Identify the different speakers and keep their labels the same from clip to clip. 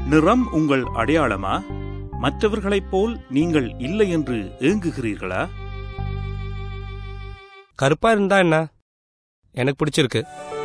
Speaker 1: நிறம் உங்கள் அடையாளமா மற்றவர்களைப் போல் நீங்கள் இல்லை என்று ஏங்குகிறீர்களா
Speaker 2: கருப்பா இருந்தா என்ன எனக்கு பிடிச்சிருக்கு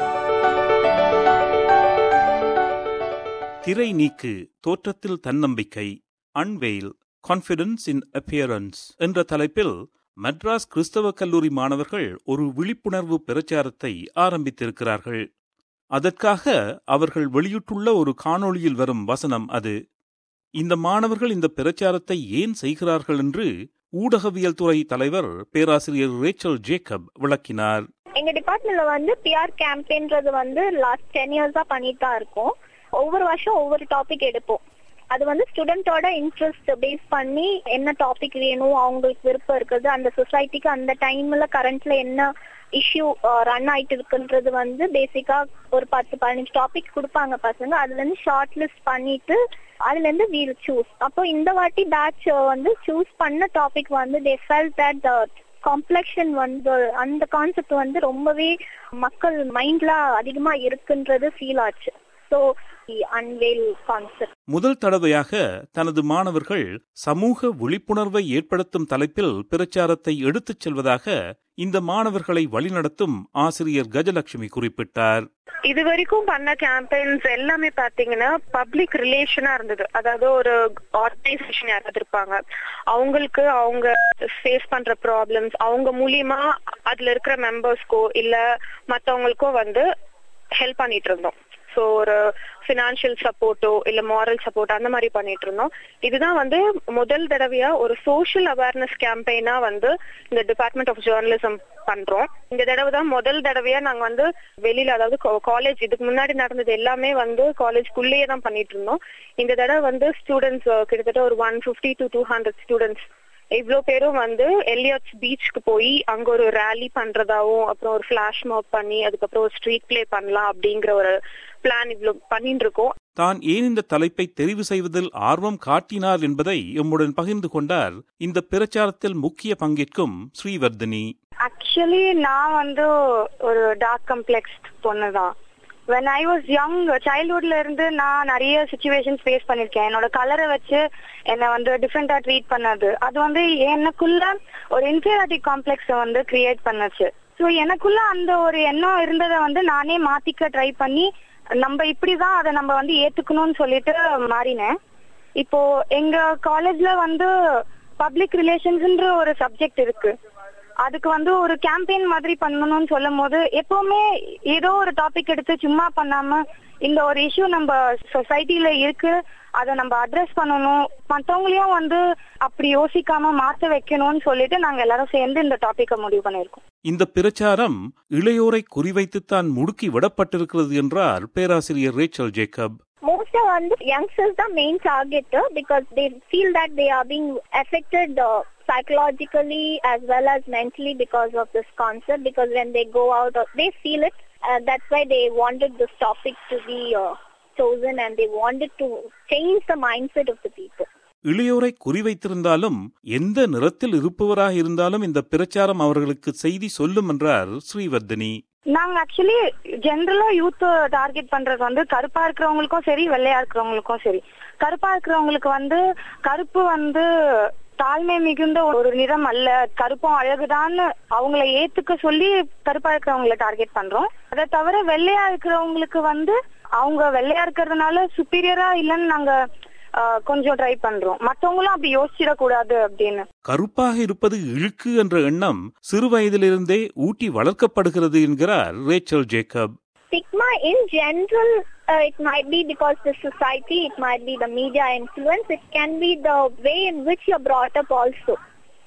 Speaker 1: திரை நீக்கு தோற்றத்தில் தன்னம்பிக்கை அன்வெயில் கான்ஃபிடன்ஸ் இன் அப்பியரன்ஸ் என்ற தலைப்பில் மட்ராஸ் கிறிஸ்தவ கல்லூரி மாணவர்கள் ஒரு விழிப்புணர்வு பிரச்சாரத்தை ஆரம்பித்திருக்கிறார்கள் அதற்காக அவர்கள் வெளியிட்டுள்ள ஒரு காணொளியில் வரும் வசனம் அது இந்த மாணவர்கள் இந்த பிரச்சாரத்தை ஏன் செய்கிறார்கள் என்று ஊடகவியல் துறை தலைவர் பேராசிரியர் ரேச்சல் ஜேக்கப் விளக்கினார்
Speaker 3: எங்க டிபார்ட்மெண்ட்ல வந்து பிஆர் கேம்பெயின்றது வந்து லாஸ்ட் டென் இயர்ஸா பண்ணிட்டு தான் இருக்கோம் ஒவ்வொரு வருஷம் ஒவ்வொரு டாபிக் எடுப்போம் அது வந்து ஸ்டூடெண்டோட இன்ட்ரெஸ்ட் பேஸ் பண்ணி என்ன டாபிக் வேணும் அவங்களுக்கு விருப்பம் இருக்குது அந்த சொசைட்டிக்கு அந்த டைம்ல கரண்ட்ல என்ன இஷ்யூ ரன் ஆயிட்டு இருக்குன்றது வந்து பேசிக்கா ஒரு பத்து பதினஞ்சு டாபிக் கொடுப்பாங்க பசங்க அதுல இருந்து ஷார்ட் லிஸ்ட் பண்ணிட்டு அதுல இருந்து வீல் சூஸ் அப்போ இந்த வாட்டி பேட்ச் வந்து சூஸ் பண்ண டாபிக் வந்து தே ஃபெல் தட் காம்ப்ளெக்ஷன் வந்து அந்த கான்செப்ட் வந்து ரொம்பவே மக்கள் மைண்ட்ல அதிகமா இருக்குன்றது ஃபீல் ஆச்சு ஸோ அன்வேல் கான்செப்ட்
Speaker 1: முதல் தடவையாக தனது மாணவர்கள் சமூக விழிப்புணர்வை ஏற்படுத்தும் தலைப்பில் பிரச்சாரத்தை எடுத்துச் செல்வதாக இந்த மாணவர்களை வழிநடத்தும் ஆசிரியர் கஜலட்சுமி குறிப்பிட்டார்
Speaker 4: இது வரைக்கும் பண்ண கேம்பெயின்ஸ் எல்லாமே பாத்தீங்கன்னா பப்ளிக் ரிலேஷனா இருந்தது அதாவது ஒரு ஆர்கனைசேஷன் யாராவது இருப்பாங்க அவங்களுக்கு அவங்க ஃபேஸ் பண்ற ப்ராப்ளம்ஸ் அவங்க மூலியமா அதுல இருக்கிற மெம்பர்ஸ்க்கோ இல்ல மத்தவங்களுக்கோ வந்து ஹெல்ப் பண்ணிட்டு இருந்தோம் ஸோ ஒரு ஃபினான்ஷியல் சப்போர்ட்டோ இல்ல மாரல் சப்போர்ட் அந்த மாதிரி பண்ணிட்டு இருந்தோம் இதுதான் வந்து முதல் தடவையா ஒரு சோஷியல் அவேர்னஸ் கேம்பெயினா வந்து இந்த டிபார்ட்மெண்ட் ஆஃப் ஜேர்னலிசம் பண்றோம் இந்த தடவை தான் முதல் தடவையா நாங்க வந்து வெளியில அதாவது காலேஜ் இதுக்கு முன்னாடி நடந்தது எல்லாமே வந்து காலேஜ்குள்ளேயே தான் பண்ணிட்டு இருந்தோம் இந்த தடவை வந்து ஸ்டூடெண்ட்ஸ் கிட்டத்தட்ட ஒரு one fifty to two hundred students இவ்வளோ பேரும் வந்து எலியட்ஸ் பீச்சுக்கு போய் அங்க ஒரு ரேலி பண்றதாவும் அப்புறம் ஒரு ஃபிளாஷ் மாப் பண்ணி அதுக்கப்புறம் ஒரு ஸ்ட்ரீட் பிளே பண்ணலாம் அப்படிங்கிற ஒரு பிளான் இவ்வளவு பண்ணிட்டு இருக்கோம்
Speaker 1: தான் ஏன் இந்த தலைப்பை தெரிவு செய்வதில் ஆர்வம் காட்டினார் என்பதை எம்முடன் பகிர்ந்து கொண்டார் இந்த பிரச்சாரத்தில் முக்கிய பங்கேற்கும் ஸ்ரீவர்தினி
Speaker 4: ஆக்சுவலி நான் வந்து ஒரு டார்க் கம்ப்ளெக்ஸ் பொண்ணு தான் வென் ஐ வாஸ் யங் சைல்ட்ஹுட்ல இருந்து நான் நிறைய சுச்சுவேஷன்ஸ் ஃபேஸ் பண்ணிருக்கேன் என்னோட கலரை வச்சு என்னை வந்து டிஃப்ரெண்டா ட்ரீட் பண்ணது அது வந்து எனக்குள்ள ஒரு இன்ஃபீரியாரிட்டி காம்ப்ளெக்ஸ வந்து கிரியேட் பண்ணுச்சு ஸோ எனக்குள்ள அந்த ஒரு எண்ணம் இருந்ததை வந்து நானே மாத்திக்க ட்ரை பண்ணி நம்ம இப்படிதான் அதை நம்ம வந்து ஏத்துக்கணும்னு சொல்லிட்டு மாறினேன் இப்போ எங்க காலேஜ்ல வந்து பப்ளிக் ரிலேஷன்ஸ்ன்ற ஒரு சப்ஜெக்ட் இருக்கு அதுக்கு வந்து ஒரு கேம்பெயின் மாதிரி பண்ணணும்னு சொல்லும் போது எப்பவுமே ஏதோ ஒரு டாபிக் எடுத்து சும்மா பண்ணாம இந்த ஒரு இஷ்யூ நம்ம சொசைட்டில இருக்கு அதை நம்ம அட்ரஸ் பண்ணணும் மத்தவங்களையும் வந்து அப்படி யோசிக்காம மாத்த வைக்கணும்னு சொல்லிட்டு நாங்க எல்லாரும் சேர்ந்து இந்த டாபிக்க முடிவு பண்ணிருக்கோம்
Speaker 1: இந்த பிரச்சாரம் இளையோரை குறிவைத்துத்தான் முடுக்கி விடப்பட்டிருக்கிறது என்றார் பேராசிரியர் ரேச்சல் ஜேக்கப்
Speaker 3: மோஸ்டா வந்து யங்ஸ்டர்ஸ் தான் main target because they feel that they are being affected psychologically as well as mentally because of this concept because when they go out they feel it uh, that's why they wanted this topic to be uh, chosen and they wanted to change the mindset of the people
Speaker 1: இளையோரை குறிவைத்திருந்தாலும் எந்த நிறத்தில் இருப்பவராக இருந்தாலும் இந்த பிரச்சாரம் அவர்களுக்கு செய்தி சொல்லும் என்றார் ஸ்ரீவர்தினி
Speaker 4: நாங்க ஆக்சுவலி ஜென்ரலா யூத் டார்கெட் பண்றது வந்து கருப்பா இருக்கிறவங்களுக்கும் சரி வெள்ளையா இருக்கிறவங்களுக்கும் சரி கருப்பா இருக்கிறவங்களுக்கு வந்து கருப்பு வந்து தாழ்மை மிகுந்த ஒரு நிறம் அல்ல கருப்பம் அழகுதான்னு அவங்கள ஏத்துக்க சொல்லி கருப்பா இருக்கிறவங்கள டார்கெட் பண்றோம் அதை தவிர வெள்ளையா இருக்கிறவங்களுக்கு வந்து அவங்க வெள்ளையா இருக்கிறதுனால சுப்பீரியரா இல்லைன்னு நாங்க கொஞ்சம் ட்ரை பண்றோம் மத்தவங்களும் அப்படி யோசிச்சிடக்கூடாது அப்படின்னு
Speaker 1: கருப்பாக இருப்பது இழுக்கு என்ற எண்ணம் சிறு வயதிலிருந்தே ஊட்டி வளர்க்கப்படுகிறது என்கிறார் Rachel Jacob
Speaker 3: stigma in general uh, it might be because the society it might be the media influence it can be the way in which you're brought up also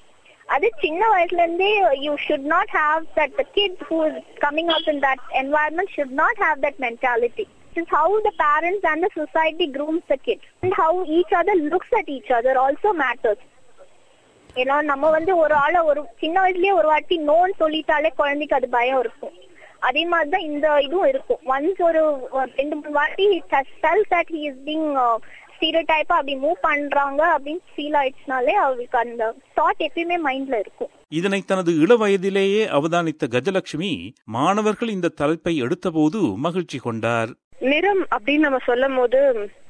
Speaker 3: அது சின்ன வயசுல இருந்தே you should not have that the kid who is coming up in that environment should not have that mentality is how the parents and the society grooms the kid and how each other looks at each other also matters ஏன்னா நம்ம வந்து ஒரு ஆளை ஒரு சின்ன வயசுலயே ஒரு வாட்டி நோன்னு சொல்லிட்டாலே குழந்தைக்கு அது பயம் இருக்கும் அதே மாதிரிதான் இந்த இதுவும் இருக்கும் ஒன்ஸ் ஒரு ரெண்டு மூணு வாட்டி fell that he is being ஸ்டீரியோடைப்பா அப்படி மூவ் பண்றாங்க அப்படின்னு ஃபீல் ஆயிடுச்சுனாலே அவருக்கு அந்த தாட் எப்பயுமே மைண்ட்ல இருக்கும்
Speaker 1: இதனை தனது இள வயதிலேயே அவதானித்த கஜலட்சுமி மாணவர்கள் இந்த தலைப்பை எடுத்தபோது மகிழ்ச்சி கொண்டார்
Speaker 4: நிறம் அப்படின்னு நம்ம சொல்லும் போது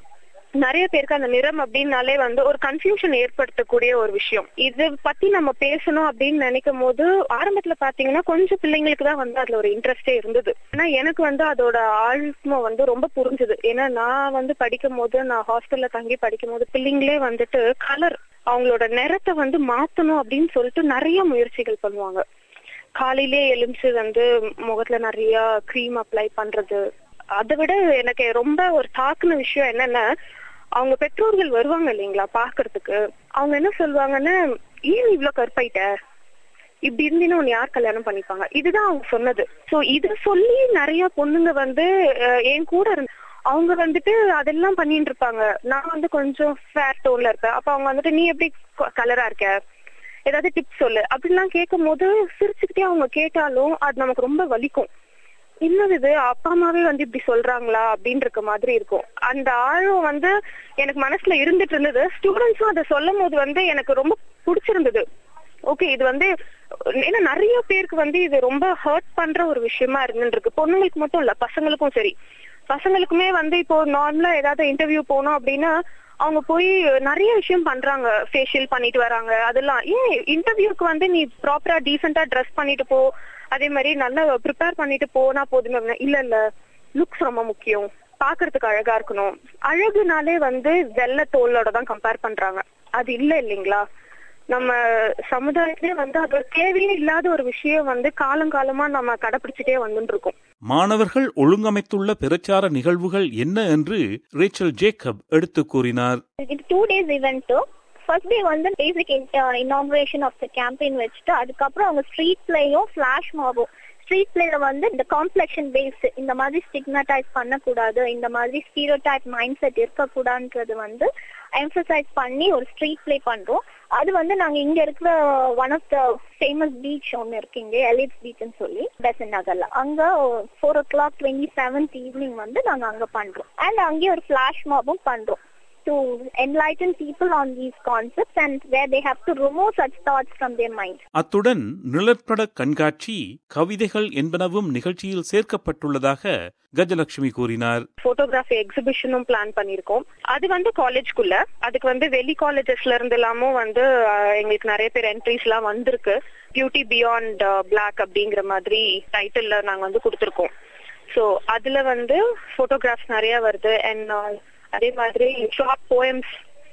Speaker 4: நிறைய பேருக்கு அந்த நிறம் அப்படின்னாலே வந்து ஒரு கன்ஃபியூஷன் ஏற்படுத்தக்கூடிய ஒரு விஷயம் இது பத்தி நம்ம பேசணும் அப்படின்னு நினைக்கும் போது ஆரம்பத்துல பாத்தீங்கன்னா கொஞ்சம் பிள்ளைங்களுக்கு தான் வந்து அதுல ஒரு இன்ட்ரெஸ்டே இருந்தது ஆனா எனக்கு வந்து அதோட ஆழ்மம் வந்து ரொம்ப புரிஞ்சுது ஏன்னா நான் வந்து படிக்கும் போது நான் ஹாஸ்டல்ல தங்கி படிக்கும் போது பிள்ளைங்களே வந்துட்டு கலர் அவங்களோட நிறத்தை வந்து மாத்தணும் அப்படின்னு சொல்லிட்டு நிறைய முயற்சிகள் பண்ணுவாங்க காலையிலே எழுந்து வந்து முகத்துல நிறைய க்ரீம் அப்ளை பண்றது அதை விட எனக்கு ரொம்ப ஒரு தாக்குன விஷயம் என்னன்னா அவங்க பெற்றோர்கள் வருவாங்க இல்லைங்களா பாக்குறதுக்கு அவங்க என்ன சொல்லுவாங்கன்னா ஏன் இவ்ளோ கற்பாயிட்ட இப்படி இருந்தீங்கன்னா உன்னை யார் கல்யாணம் பண்ணிப்பாங்க இதுதான் அவங்க சொன்னது சோ இத சொல்லி நிறைய பொண்ணுங்க வந்து அஹ், என் கூட இருந்து அவங்க வந்துட்டு அதெல்லாம் பண்ணிட்டு இருப்பாங்க நான் வந்து கொஞ்சம் ஃபேர் டோன்ல இருப்பேன் அப்ப அவங்க வந்துட்டு நீ எப்படி கலரா இருக்க ஏதாவது டிப்ஸ் சொல்லு அப்படிலாம் கேட்கும் போது சிரிச்சுக்கிட்டே அவங்க கேட்டாலும் அது நமக்கு ரொம்ப வலிக்கும் என்னது இது அப்பா அம்மாவே வந்து இப்படி சொல்றாங்களா அப்படின்னு இருக்க மாதிரி இருக்கும் அந்த ஆழம் வந்து எனக்கு மனசுல இருந்துட்டு இருந்தது ஸ்டூடெண்ட்ஸும் அதை சொல்லும் போது வந்து எனக்கு ரொம்ப பிடிச்சிருந்தது ஓகே இது வந்து ஏன்னா நிறைய பேருக்கு வந்து இது ரொம்ப ஹர்ட் பண்ற ஒரு விஷயமா இருந்துருக்கு பொண்ணுங்களுக்கு மட்டும் இல்ல பசங்களுக்கும் சரி பசங்களுக்குமே வந்து இப்போ நார்மலா ஏதாவது இன்டர்வியூ போனோம் அப்படின்னா அவங்க போய் நிறைய விஷயம் பண்றாங்க ஃபேஷியல் பண்ணிட்டு வராங்க அதெல்லாம் ஏன் இன்டர்வியூக்கு வந்து நீ ப்ராப்பரா டீசெண்டா ட்ரெஸ் பண்ணிட்டு போ அதே மாதிரி நல்லா ப்ரிப்பேர் பண்ணிட்டு போனா போதுமே அப்படின்னா, இல்ல இல்ல லுக்ஸ் ரொம்ப முக்கியம் பாக்குறதுக்கு அழகா இருக்கணும் அழகுனாலே வந்து வெள்ளை தோலோட தான் கம்பேர் பண்றாங்க அது இல்ல இல்லைங்களா நம்ம சமுதாயத்திலே வந்து அது ஒரு தேவையே இல்லாத ஒரு விஷயம் வந்து காலங்காலமா நம்ம கடைபிடிச்சிட்டே வந்துட்டு இருக்கோம்
Speaker 1: மாணவர்கள் ஒழுங்கமைத்துள்ள பிரச்சார நிகழ்வுகள் என்ன என்று ரேச்சல் ஜேக்கப் எடுத்து கூறினார்
Speaker 3: இது two days event first day வந்து basic inauguration of the campaign வச்சுட்டு அதுக்கப்புறம் அவங்க ஸ்ட்ரீட் பிளேயும் ஃபிளாஷ் மாபும் ஸ்ட்ரீட் பிளேல வந்து இந்த காம்ப்ளெக்ஷன் பேஸ்ட் இந்த மாதிரி ஸ்டிக்மடைஸ் பண்ணக்கூடாது இந்த மாதிரி ஸ்டீரியோடைப் மைண்ட் செட் இருக்கக்கூடாதுன்றது வந்து எம்ஃபசைஸ் பண்ணி ஒரு ஸ்ட்ரீட் பிளே பண்றோம் அது வந்து நாங்க இங்க இருக்கிற one of the famous beach ஒன்னு இருக்கு இங்க எலிட்ஸ் பீச்னு சொல்லி பெசன் நகர்ல அங்க four o'clock twenty seventh evening வந்து நாங்க அங்க பண்றோம் அண்ட் அங்கேயே ஒரு ஃபிளாஷ் மாபும் பண்றோம் to enlighten people on these concepts and where they have to remove such thoughts from their mind.
Speaker 1: அத்துடன் நிழற்பட கண்காட்சி கவிதைகள் என்பனவும் நிகழ்ச்சியில் சேர்க்கப்பட்டுள்ளதாக கஜலட்சுமி கூறினார்
Speaker 4: போட்டோகிராஃபி எக்ஸிபிஷனும் பிளான் பண்ணிருக்கோம் அது வந்து காலேஜ்குள்ள அதுக்கு வந்து வெளி காலேஜஸ்ல இருந்து எல்லாமும் வந்து அஹ், எங்களுக்கு நிறைய பேர் என்ட்ரிஸ் எல்லாம் வந்திருக்கு பியூட்டி பியாண்ட் பிளாக் அப்படிங்கிற மாதிரி டைட்டில்ல நாங்க வந்து கொடுத்துருக்கோம் சோ அதுல வந்து போட்டோகிராஃப்ஸ் நிறைய வருது அண்ட் அதே மாதிரி ஷார்ட் போயம்ஸ்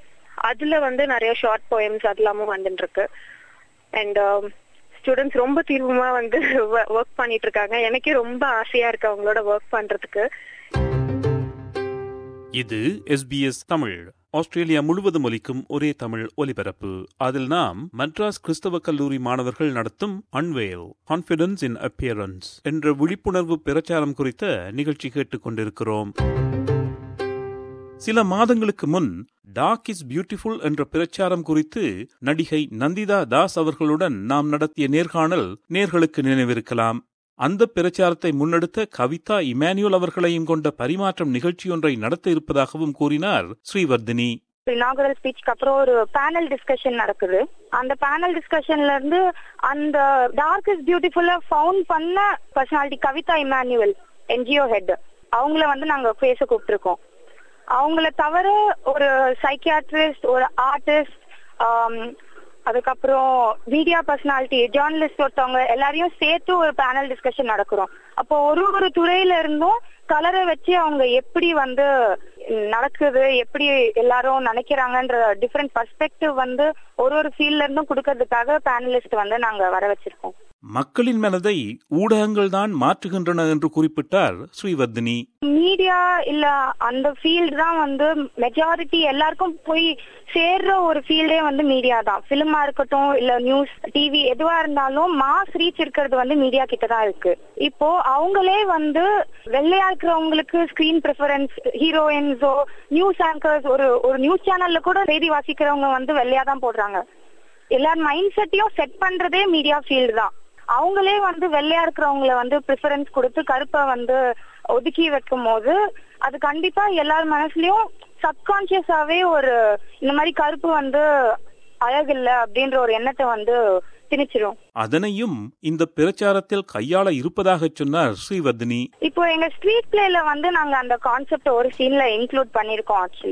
Speaker 4: அதுல வந்து நிறைய ஷார்ட் போயம்ஸ் அதெல்லாமும் வந்துட்டு இருக்கு அண்ட் ஸ்டூடெண்ட்ஸ் ரொம்ப தீவிரமா வந்து ஒர்க் பண்ணிட்டு இருக்காங்க எனக்கே ரொம்ப ஆசையா இருக்கு அவங்களோட ஒர்க் பண்றதுக்கு
Speaker 1: இது எஸ்பிஎஸ் தமிழ் ஆஸ்திரேலியா முழுவதும் ஒலிக்கும் ஒரே தமிழ் ஒலிபரப்பு அதில் நாம் மட்ராஸ் கிறிஸ்தவ கல்லூரி மாணவர்கள் நடத்தும் அன்வேல் கான்பிடன்ஸ் இன் அப்பியரன்ஸ் என்ற விழிப்புணர்வு பிரச்சாரம் குறித்த நிகழ்ச்சி கேட்டுக் கொண்டிருக்கிறோம் சில மாதங்களுக்கு முன் டாக் இஸ் பியூட்டிஃபுல் என்ற பிரச்சாரம் குறித்து நடிகை நந்திதா தாஸ் அவர்களுடன் நாம் நடத்திய நேர்காணல் நேர்களுக்கு நினைவிருக்கலாம் அந்த பிரச்சாரத்தை முன்னெடுத்த கவிதா இமானுவல் அவர்களையும் கொண்ட பரிமாற்றம் நிகழ்ச்சியொன்றை நடத்த இருப்பதாகவும் கூறினார் ஸ்ரீவர்தினி
Speaker 5: இனாகுரல் ஸ்பீச்க்கு அப்புறம் ஒரு பேனல் டிஸ்கஷன் நடக்குது அந்த பேனல் டிஸ்கஷன்ல இருந்து அந்த டார்க் இஸ் பியூட்டிஃபுல்லா ஃபவுண்ட் பண்ண personality Kavitha Emmanuel NGO head அவங்கள வந்து நாங்க பேச கூப்பிட்டுருக்கோம் அவங்கள தவிர ஒரு சைக்கியாட்ரிஸ்ட் ஒரு ஆர்டிஸ்ட் அதுக்கப்புறம் மீடியா பர்சனாலிட்டி ஜேர்னலிஸ்ட் ஒருத்தவங்க எல்லாரையும் சேர்த்து ஒரு பேனல் டிஸ்கஷன் நடக்கிறோம் அப்போ ஒரு ஒரு துறையில இருந்தும் கலரை வச்சு அவங்க எப்படி வந்து நடக்குது எப்படி எல்லாரும் நினைக்கிறாங்கன்ற டிஃப்ரெண்ட் பர்ஸ்பெக்டிவ் வந்து ஒரு ஒரு ஃபீல்ட்ல இருந்தும் கொடுக்கறதுக்காக பேனலிஸ்ட் வந்து நாங்க வர வச்சிருக்கோம்
Speaker 1: மக்களின் மனதை ஊடகங்கள் தான் மாற்றுகின்றன என்று குறிப்பிட்டார் ஸ்ரீவர்தினி
Speaker 5: மீடியா இல்ல அந்த ஃபீல்டு தான் வந்து மெஜாரிட்டி எல்லாருக்கும் போய் சேர்ற ஒரு ஃபீல்டே வந்து மீடியா தான் பிலிமா இருக்கட்டும் இல்ல நியூஸ் டிவி எதுவா இருந்தாலும் மாஸ் ரீச் இருக்கிறது வந்து மீடியா கிட்ட தான் இருக்கு இப்போ அவங்களே வந்து வெள்ளையா இருக்கிறவங்களுக்கு ஸ்கிரீன் ப்ரிஃபரன்ஸ் ஹீரோயின்ஸோ நியூஸ் ஆங்கர்ஸ் ஒரு ஒரு நியூஸ் சேனல்ல கூட செய்தி வாசிக்கிறவங்க வந்து வெள்ளையா தான் போடுறாங்க எல்லார் மைண்ட் செட்டையும் செட் பண்றதே மீடியா ஃபீல்டு தான் அவங்களே வந்து வெள்ளையா இருக்கிறவங்கள வந்து ப்ரிஃபரன்ஸ் கொடுத்து கருப்பை வந்து ஒதுக்கி வைக்கும் போது அது கண்டிப்பா எல்லார் மனசுலயும் சப்கான்சியஸாவே ஒரு இந்த மாதிரி கருப்பு வந்து அழகில்ல அப்படின்ற ஒரு எண்ணத்தை வந்து திணிச்சிரும்
Speaker 1: அதனையும் இந்த பிரச்சாரத்தில் கையாள இருப்பதாக சொன்னார் ஸ்ரீவர்தினி
Speaker 5: இப்போ எங்க ஸ்ட்ரீட் பிளேல வந்து நாங்க அந்த கான்செப்ட் ஒரு சீன்ல இன்க்ளூட் பண்ணிருக்கோம் ஆக்சுவலி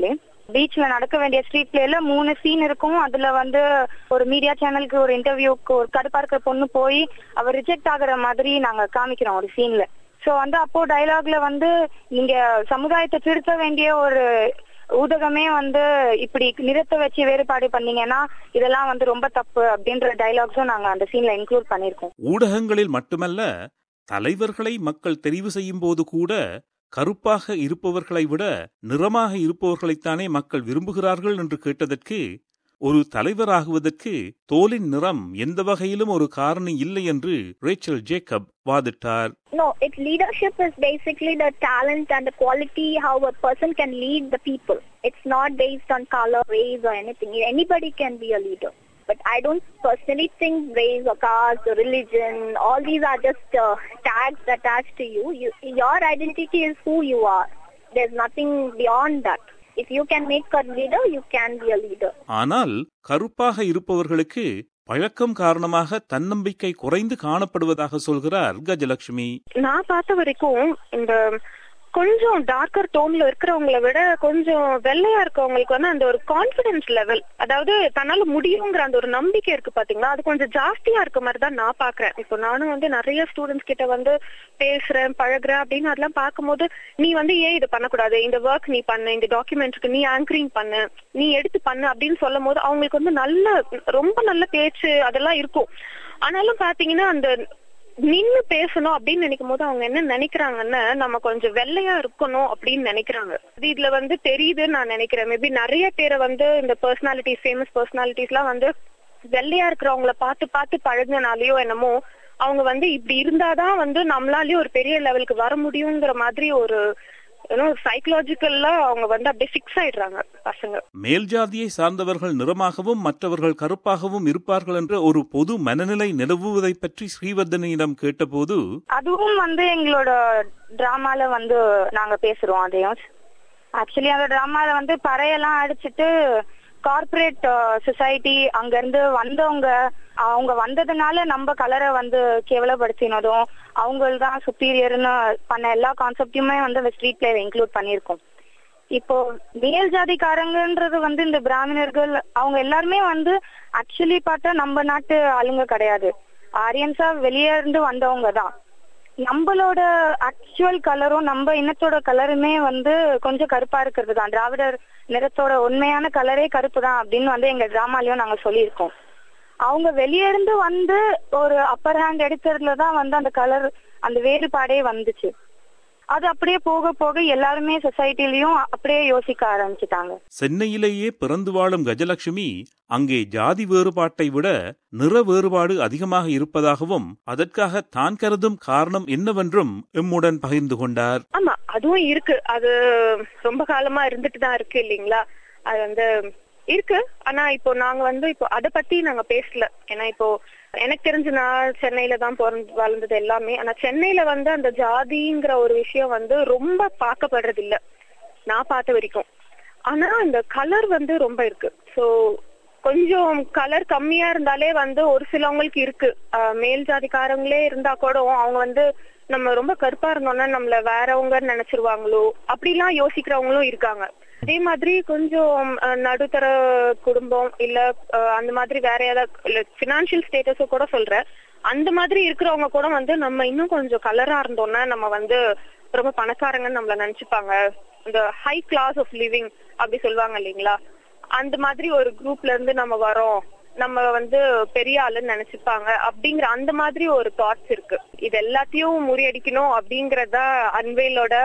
Speaker 5: பீச்ல நடக்க வேண்டிய ஸ்ட்ரீட் பிளேல மூணு சீன் இருக்கும் அதுல வந்து ஒரு மீடியா சேனலுக்கு ஒரு இன்டர்வியூக்கு ஒரு கடுப்பா இருக்கிற பொண்ணு போய் அவர் ரிஜெக்ட் ஆகுற மாதிரி நாங்க காமிக்கிறோம் ஒரு சீன்ல சோ வந்து அப்போ டயலாக்ல வந்து நீங்க சமுதாயத்தை திருத்த வேண்டிய ஒரு ஊடகமே வந்து இப்படி நிறுத்த வச்சு வேறுபாடு பண்ணீங்கன்னா இதெல்லாம் வந்து ரொம்ப தப்பு அப்படின்ற டைலாக்ஸும் நாங்க அந்த சீன்ல இன்க்ளூட் பண்ணிருக்கோம்
Speaker 1: ஊடகங்களில் மட்டுமல்ல தலைவர்களை மக்கள் தெரிவு செய்யும் போது கூட கருப்பாக இருப்பவர்களை விட நிறமாக இருப்பவர்களைத்தானே மக்கள் விரும்புகிறார்கள் என்று கேட்டதற்கு ஒரு தலைவராகுவதற்கு தோலின் நிறம் எந்த வகையிலும் ஒரு காரணி இல்லை என்று ரேச்சல் ஜேக்கப் வாதிட்டார்
Speaker 3: No, it leadership is basically the talent and the quality how a person can lead the people. It's not based on color, race, or anything. Anybody can be a leader. But I don't personally think race or caste or religion, all these are just uh, tags attached to you. you. Your identity is who you are. There's nothing beyond that. If you can make a leader, you can be a leader.
Speaker 1: ஆனால் கருப்பாக இருப்பவர்களுக்கு பழக்கம் காரணமாக தன்னம்பிக்கை குறைந்து காணப்படுவதாக சொல்கிறார் கஜலட்சுமி
Speaker 4: நான் பார்த்த வரைக்கும் இந்த கொஞ்சம் டார்க்கர் டோன்ல இருக்கிறவங்கள விட கொஞ்சம் வெள்ளையா இருக்கவங்களுக்கு வந்து அந்த ஒரு கான்பிடன்ஸ் லெவல் அதாவது தன்னால முடியுங்கிற அந்த ஒரு நம்பிக்கை இருக்கு பாத்தீங்களா அது கொஞ்சம் ஜாஸ்தியா இருக்க மாதிரி தான் நான் பாக்குறேன் இப்போ நானும் வந்து நிறைய ஸ்டூடெண்ட்ஸ் கிட்ட வந்து பேசுறேன் பழகுறேன் அப்படின்னு அதெல்லாம் பார்க்கும்போது நீ வந்து ஏன் இது பண்ணக்கூடாது இந்த ஒர்க் நீ பண்ணு இந்த டாக்குமெண்ட்ஸ்க்கு நீ ஆங்கரிங் பண்ணு நீ எடுத்து பண்ணு அப்படின்னு சொல்லும் போது அவங்களுக்கு வந்து நல்ல ரொம்ப நல்ல பேச்சு அதெல்லாம் இருக்கும் ஆனாலும் பாத்தீங்கன்னா அந்த நின்னு பேசணும் அப்படின்னு நினைக்கும் போது அவங்க என்ன நினைக்கிறாங்கன்னா நம்ம கொஞ்சம் வெள்ளையா இருக்கணும் அப்படின்னு நினைக்கிறாங்க அது இதுல வந்து தெரியுதுன்னு நான் நினைக்கிறேன் மேபி நிறைய பேரை வந்து இந்த பர்சனாலிட்டிஸ் ஃபேமஸ் பர்சனாலிட்டிஸ் எல்லாம் வந்து வெள்ளையா இருக்கிறவங்கள பார்த்து பார்த்து பழகினாலயோ என்னமோ அவங்க வந்து இப்படி இருந்தாதான் வந்து நம்மளாலயும் ஒரு பெரிய லெவலுக்கு வர முடியுங்கிற மாதிரி ஒரு சைக்கலாஜிக்கல்லா அவங்க வந்து அப்படியே ஃபிக்ஸ் ஆயிடுறாங்க பசங்க
Speaker 1: மேல் ஜாதியை சார்ந்தவர்கள் நிறமாகவும் மற்றவர்கள் கருப்பாகவும் இருப்பார்கள் என்ற ஒரு பொது மனநிலை நிலவுவதை பற்றி ஸ்ரீவர்தனியிடம் கேட்டபோது
Speaker 5: அதுவும் வந்து எங்களோட டிராமால வந்து நாங்க பேசுறோம் அதையும் ஆக்சுவலி அந்த டிராமால வந்து பறையெல்லாம் அடிச்சிட்டு கார்ப்பரேட் சொசைட்டி அங்க இருந்து வந்தவங்க அவங்க வந்ததுனால நம்ம கலரை வந்து கேவலப்படுத்தினதும் அவங்க தான் சுப்பீரியர்னு பண்ண எல்லா கான்செப்டையுமே வந்து அந்த ஸ்ட்ரீட் பிளேல இன்க்ளூட் பண்ணியிருக்கோம் இப்போ மேல் ஜாதிக்காரங்கன்றது வந்து இந்த பிராமணர்கள் அவங்க எல்லாருமே வந்து ஆக்சுவலி பார்த்தா நம்ம நாட்டு ஆளுங்க கிடையாது ஆரியன்ஸா வெளியே இருந்து வந்தவங்க தான் நம்மளோட ஆக்சுவல் கலரும் நம்ம இனத்தோட கலருமே வந்து கொஞ்சம் கருப்பா இருக்கிறது தான் திராவிடர் நிறத்தோட உண்மையான கலரே கருப்பு தான் அப்படின்னு வந்து எங்க டிராமாலயும் நாங்க சொல்லியிருக்கோம் அவங்க வெளியே இருந்து வந்து ஒரு அப்பர் ஹேண்ட் எடுக்கிறதுல தான் வந்து அந்த கலர் அந்த வேறுபாடே வந்துச்சு அது அப்படியே போக போக எல்லாருமே சொசைட்டிலயும் அப்படியே யோசிக்க ஆரம்பிச்சுட்டாங்க
Speaker 1: சென்னையிலேயே பிறந்து வாழும் கஜலட்சுமி அங்கே ஜாதி வேறுபாட்டை விட நிற வேறுபாடு அதிகமாக இருப்பதாகவும் அதற்காக தான் கருதும் காரணம் என்னவென்றும் எம்முடன் பகிர்ந்து கொண்டார்
Speaker 4: ஆமா அதுவும் இருக்கு அது ரொம்ப காலமா இருந்துட்டு தான் இருக்கு இல்லைங்களா அது வந்து இருக்கு ஆனா இப்போ நாங்க வந்து இப்போ அத பத்தி நாங்க பேசல ஏன்னா இப்போ எனக்கு தெரிஞ்சு நான் சென்னையில தான் பிறந்து வளர்ந்தது எல்லாமே ஆனா சென்னையில வந்து அந்த ஜாதிங்கிற ஒரு விஷயம் வந்து ரொம்ப பார்க்கப்படுறது இல்ல நான் பார்த்த வரைக்கும் ஆனா இந்த கலர் வந்து ரொம்ப இருக்கு சோ கொஞ்சம் கலர் கம்மியா இருந்தாலே வந்து ஒரு சிலவங்களுக்கு இருக்கு ஆஹ் மேல் ஜாதிக்காரங்களே இருந்தா கூட அவங்க வந்து நம்ம ரொம்ப கருப்பா இருந்தோம்னா நம்மள வேறவங்க நினைச்சிருவாங்களோ அப்படிலாம் யோசிக்கிறவங்களும் இருக்காங்க அதே மாதிரி கொஞ்சம் அஹ், நடுத்தர குடும்பம் இல்ல அஹ், அந்த மாதிரி வேற ஏதாவது பினான்சியல் ஸ்டேட்டஸோ கூட சொல்றேன் அந்த மாதிரி இருக்கிறவங்க கூட வந்து நம்ம இன்னும் கொஞ்சம் கலரா இருந்தோம்னா நம்ம வந்து ரொம்ப பணக்காரங்கன்னு நம்மள நினைச்சுப்பாங்க இந்த ஹை கிளாஸ் ஆஃப் லிவிங் அப்படி சொல்லுவாங்க இல்லைங்களா அந்த மாதிரி ஒரு குரூப்ல இருந்து நம்ம வரோம் நம்ம வந்து பெரிய ஆளுன்னு நினைச்சுப்பாங்க அப்படிங்கிற அந்த மாதிரி ஒரு தாட்ஸ் இருக்கு இது எல்லாத்தையும் முறியடிக்கணும் அப்படிங்கறதா அன்வேலோட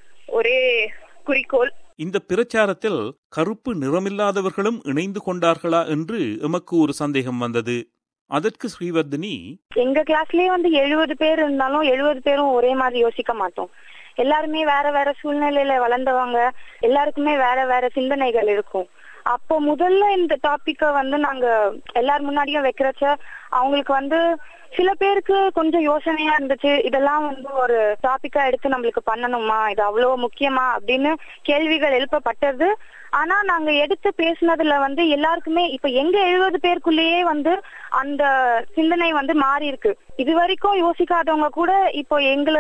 Speaker 4: ஒரே குறிக்கோள்
Speaker 1: இந்த பிரச்சாரத்தில் கருப்பு நிறமில்லாதவர்களும் இணைந்து கொண்டார்களா என்று எமக்கு ஒரு சந்தேகம் வந்தது அதற்கு ஸ்ரீவர்தினி
Speaker 5: எங்க கிளாஸ்லயே வந்து எழுபது பேர் இருந்தாலும் எழுபது பேரும் ஒரே மாதிரி யோசிக்க மாட்டோம் எல்லாருமே வேற வேற சூழ்நிலையில வளர்ந்தவங்க எல்லாருக்குமே வேற வேற சிந்தனைகள் இருக்கும் அப்போ முதல்ல இந்த டாபிக்க வந்து நாங்க எல்லார் முன்னாடியும் வைக்கிறச்ச அவங்களுக்கு வந்து சில பேருக்கு கொஞ்சம் யோசனையா இருந்துச்சு இதெல்லாம் வந்து ஒரு டாபிக்கா எடுத்து நம்மளுக்கு பண்ணணுமா இது அவ்வளவு முக்கியமா அப்படின்னு கேள்விகள் எழுப்பப்பட்டது ஆனா நாங்க எடுத்து பேசுனதுல வந்து எல்லாருக்குமே இப்ப எங்க எழுபது பேருக்குள்ளேயே வந்து அந்த சிந்தனை வந்து மாறி இருக்கு இது வரைக்கும் யோசிக்காதவங்க கூட இப்போ எங்களை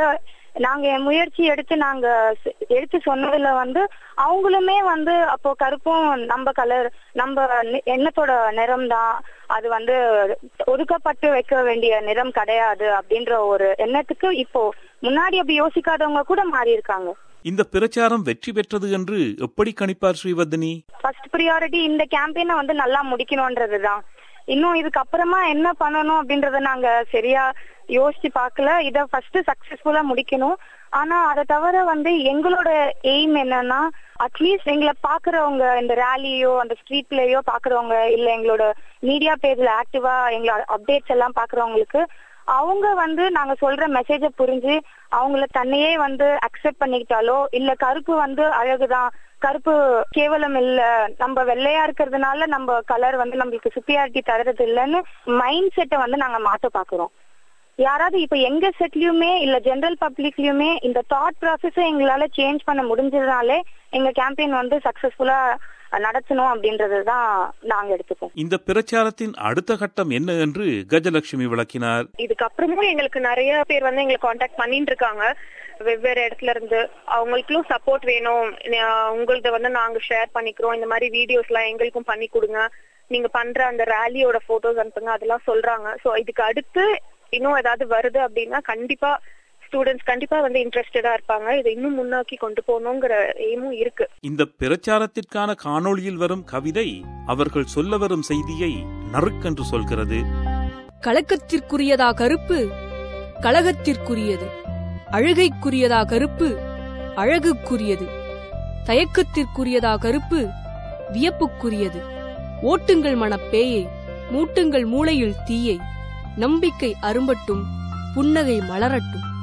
Speaker 5: நாங்க என் முயற்சி எடுத்து நாங்க செ- எடுத்து சொன்னதுல வந்து அவங்களுமே வந்து அப்போ கருப்பும் நம்ம கலர் நம்ம நி- எண்ணத்தோட நிறம் தான் அது வந்து ஒதுக்கப்பட்டு வைக்க வேண்டிய நிறம் கிடையாது அப்படின்ற ஒரு எண்ணத்துக்கு இப்போ முன்னாடி அப்படி யோசிக்காதவங்க கூட மாறி இருக்காங்க
Speaker 1: இந்த பிரச்சாரம் வெற்றி பெற்றது என்று எப்படி கணிப்பார் ஸ்ரீவர்தினி
Speaker 5: ஃபர்ஸ்ட் ப்ரியாரிட்டி இந்த கேம்பெயினை வந்து நல்லா முடிக்கணும்ன்றதுதான் இன்னும் இதுக்கு அப்புறமா என்ன பண்ணணும் அப்படின்றத நாங்க சரியா யோசிச்சு பார்க்கல இத ஃபர்ஸ்ட் சக்சஸ்ஃபுல்லா முடிக்கணும் ஆனா அதை தவிர வந்து எங்களோட எய்ம் என்னன்னா அட்லீஸ்ட் எங்களை பாக்குறவங்க இந்த ரேலியோ அந்த ஸ்ட்ரீட்லயோ பாக்குறவங்க இல்ல எங்களோட மீடியா பேஜ்ல ஆக்டிவா எங்களோட அப்டேட்ஸ் எல்லாம் பாக்குறவங்களுக்கு அவங்க வந்து நாங்க சொல்ற மெசேஜ புரிஞ்சு அவங்கள தன்னையே வந்து அக்செப்ட் பண்ணிக்கிட்டாலோ இல்ல கருப்பு வந்து அழகுதான் கருப்பு கேவலம் இல்ல நம்ம வெள்ளையா இருக்கிறதுனால நம்ம கலர் வந்து நம்மளுக்கு சுப்பியாரிட்டி தர்றது இல்லைன்னு மைண்ட் செட்டை வந்து நாங்க மாத்த பாக்குறோம் யாராவது இப்ப எங்க செட்லயுமே இல்ல ஜெனரல் பப்ளிக்லயுமே இந்த தாட் ப்ராசஸ் எங்களால சேஞ்ச் பண்ண முடிஞ்சதுனாலே எங்க கேம்பெயின் வந்து சக்சஸ்ஃபுல்லா நடத்தணும் அப்படின்றதுதான் நாங்க எடுத்துப்போம்
Speaker 1: இந்த பிரச்சாரத்தின் அடுத்த கட்டம் என்ன என்று கஜலட்சுமி விளக்கினார்
Speaker 4: இதுக்கப்புறமும் எங்களுக்கு நிறைய பேர் வந்து எங்களை காண்டாக்ட் பண்ணிட்டு இருக்காங்க வெவ்வேறு இடத்துல இருந்து அவங்களுக்கும் சப்போர்ட் வேணும் நா- உங்களத வந்து நாங்க ஷேர் பண்ணிக்கிறோம் இந்த மாதிரி வீடியோஸ் எல்லாம் எங்களுக்கும் பண்ணி கொடுங்க நீங்க பண்ற அந்த ரேலியோட போட்டோஸ் அனுப்புங்க அதெல்லாம் சொல்றாங்க சோ இதுக்கு அடுத்து இன்னும் ஏதாவது வருது அப்படின்னா கண்டிப்பா ஸ்டூடெண்ட்ஸ் கண்டிப்பா வந்து இன்ட்ரெஸ்டடா இருப்பாங்க இதை இன்னும் முன்னோக்கி கொண்டு போகணுங்கிற எய்மும் இருக்கு
Speaker 1: இந்த பிரச்சாரத்திற்கான காணொளியில் வரும் கவிதை அவர்கள் சொல்ல வரும் செய்தியை நறுக்கென்று சொல்கிறது
Speaker 6: கலக்கத்திற்குரியதா கருப்பு கலகத்திற்குரியது அழுகைக்குரியதா கருப்பு அழகுக்குரியது தயக்கத்திற்குரியதா கருப்பு வியப்புக்குரியது ஓட்டுங்கள் மனப்பேயை மூட்டுங்கள் மூளையில் தீயை நம்பிக்கை அரும்பட்டும் புன்னகை மலரட்டும்